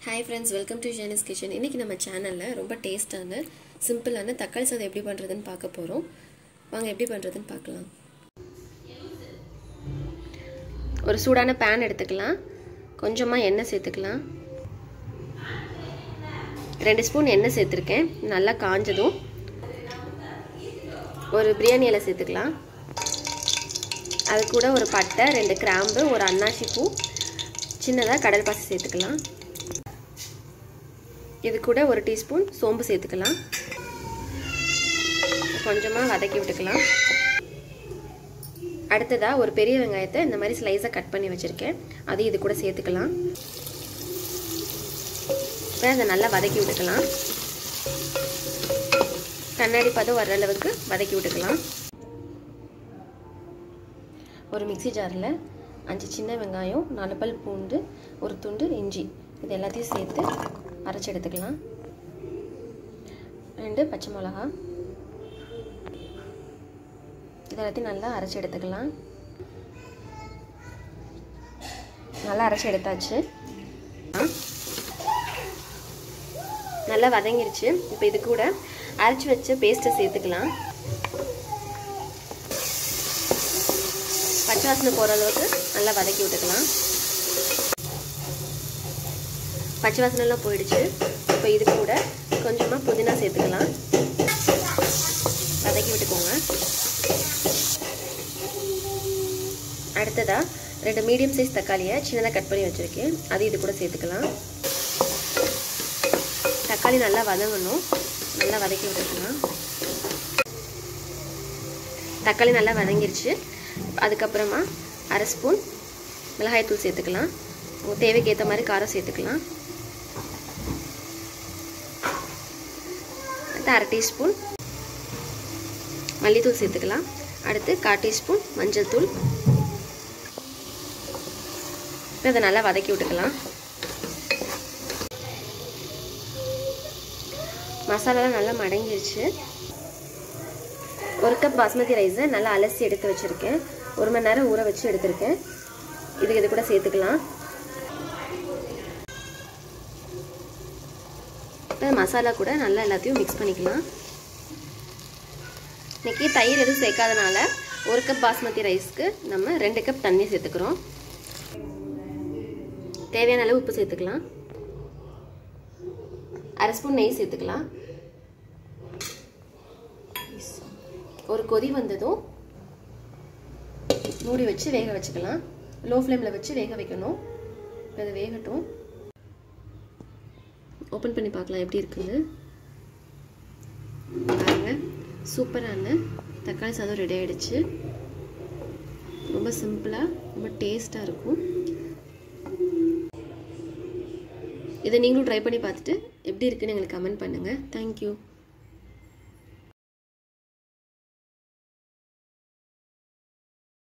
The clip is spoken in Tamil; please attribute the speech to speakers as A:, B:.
A: hi friends welcome to Janis kitchen இன்றைக்கி நம்ம சேனலில் ரொம்ப டேஸ்டான சிம்பிளான தக்காளி சாதம் எப்படி பண்ணுறதுன்னு பார்க்க போகிறோம் வாங்க எப்படி பண்ணுறதுன்னு பார்க்கலாம் ஒரு சூடான பேன் எடுத்துக்கலாம் கொஞ்சமாக எண்ணெய் சேர்த்துக்கலாம் ரெண்டு ஸ்பூன் எண்ணெய் சேர்த்துருக்கேன் நல்லா காஞ்சதும் ஒரு பிரியாணி இலை சேர்த்துக்கலாம் அது கூட ஒரு பட்டை ரெண்டு கிராம்பு ஒரு அன்னாசி பூ சின்னதாக கடல் பாசி சேர்த்துக்கலாம் இது கூட ஒரு டீஸ்பூன் சோம்பு சேர்த்துக்கலாம் கொஞ்சமாக வதக்கி விட்டுக்கலாம் அடுத்ததாக ஒரு பெரிய வெங்காயத்தை இந்த மாதிரி ஸ்லைஸாக கட் பண்ணி வச்சுருக்கேன் அது இது கூட சேர்த்துக்கலாம் அதை நல்லா வதக்கி விட்டுக்கலாம் கண்ணாடி பதம் வர்ற அளவுக்கு வதக்கி விட்டுக்கலாம் ஒரு மிக்சி ஜாரில் அஞ்சு சின்ன வெங்காயம் நாலு பல் பூண்டு ஒரு துண்டு இஞ்சி இது எல்லாத்தையும் சேர்த்து அரைச்சி எடுத்துக்கலாம் ரெண்டு பச்சை மிளகா இது எல்லாத்தையும் நல்லா அரைச்சி எடுத்துக்கலாம் நல்லா அரைச்சி எடுத்தாச்சு நல்லா வதங்கிருச்சு இப்போ இது கூட அரைச்சி வச்ச பேஸ்ட்டை சேர்த்துக்கலாம் பச்சை வாசனை போகிற அளவுக்கு நல்லா வதக்கி விட்டுக்கலாம் பச்சை வாசனைலாம் போயிடுச்சு இப்போ இது கூட கொஞ்சமாக புதினா சேர்த்துக்கலாம் வதக்கி விட்டுக்கோங்க அடுத்ததாக ரெண்டு மீடியம் சைஸ் தக்காளியை சின்னதாக கட் பண்ணி வச்சுருக்கேன் அது இது கூட சேர்த்துக்கலாம் தக்காளி நல்லா வதங்கணும் நல்லா வதக்கி விட்டுக்கலாம் தக்காளி நல்லா வதங்கிருச்சு அதுக்கப்புறமா அரை ஸ்பூன் மிளகாய்த்தூள் சேர்த்துக்கலாம் உங்கள் தேவைக்கு ஏற்ற மாதிரி காரம் சேர்த்துக்கலாம் அடுத்து அரை டீஸ்பூன் மல்லித்தூள் சேர்த்துக்கலாம் அடுத்து கால் டீஸ்பூன் மஞ்சள் தூள் அதை நல்லா வதக்கி விட்டுக்கலாம் மசாலாலாம் நல்லா மடங்கிருச்சு ஒரு கப் பாஸ்மதி ரைஸை நல்லா அலசி எடுத்து வச்சுருக்கேன் ஒரு மணி நேரம் ஊற வச்சு எடுத்திருக்கேன் இதுக்கு இது கூட சேர்த்துக்கலாம் மசாலா கூட நல்லா எல்லாத்தையும் மிக்ஸ் பண்ணிக்கலாம் இன்றைக்கி தயிர் எதுவும் சேர்க்காதனால ஒரு கப் பாஸ்மதி ரைஸ்க்கு நம்ம ரெண்டு கப் தண்ணி சேர்த்துக்கிறோம் தேவையான அளவு உப்பு சேர்த்துக்கலாம் அரை ஸ்பூன் நெய் சேர்த்துக்கலாம் ஒரு கொதி வந்ததும் மூடி வச்சு வேக வச்சுக்கலாம் லோ ஃப்ளேமில் வச்சு வேக வைக்கணும் இப்போ அது வேகட்டும் ஓப்பன் பண்ணி பார்க்கலாம் எப்படி இருக்குது பாருங்க சூப்பரான தக்காளி சாதம் ரெடி ஆகிடுச்சு ரொம்ப சிம்பிளாக ரொம்ப டேஸ்ட்டாக இருக்கும் இதை நீங்களும் ட்ரை பண்ணி பார்த்துட்டு எப்படி இருக்குன்னு எங்களுக்கு கமெண்ட் பண்ணுங்கள் தேங்க்யூ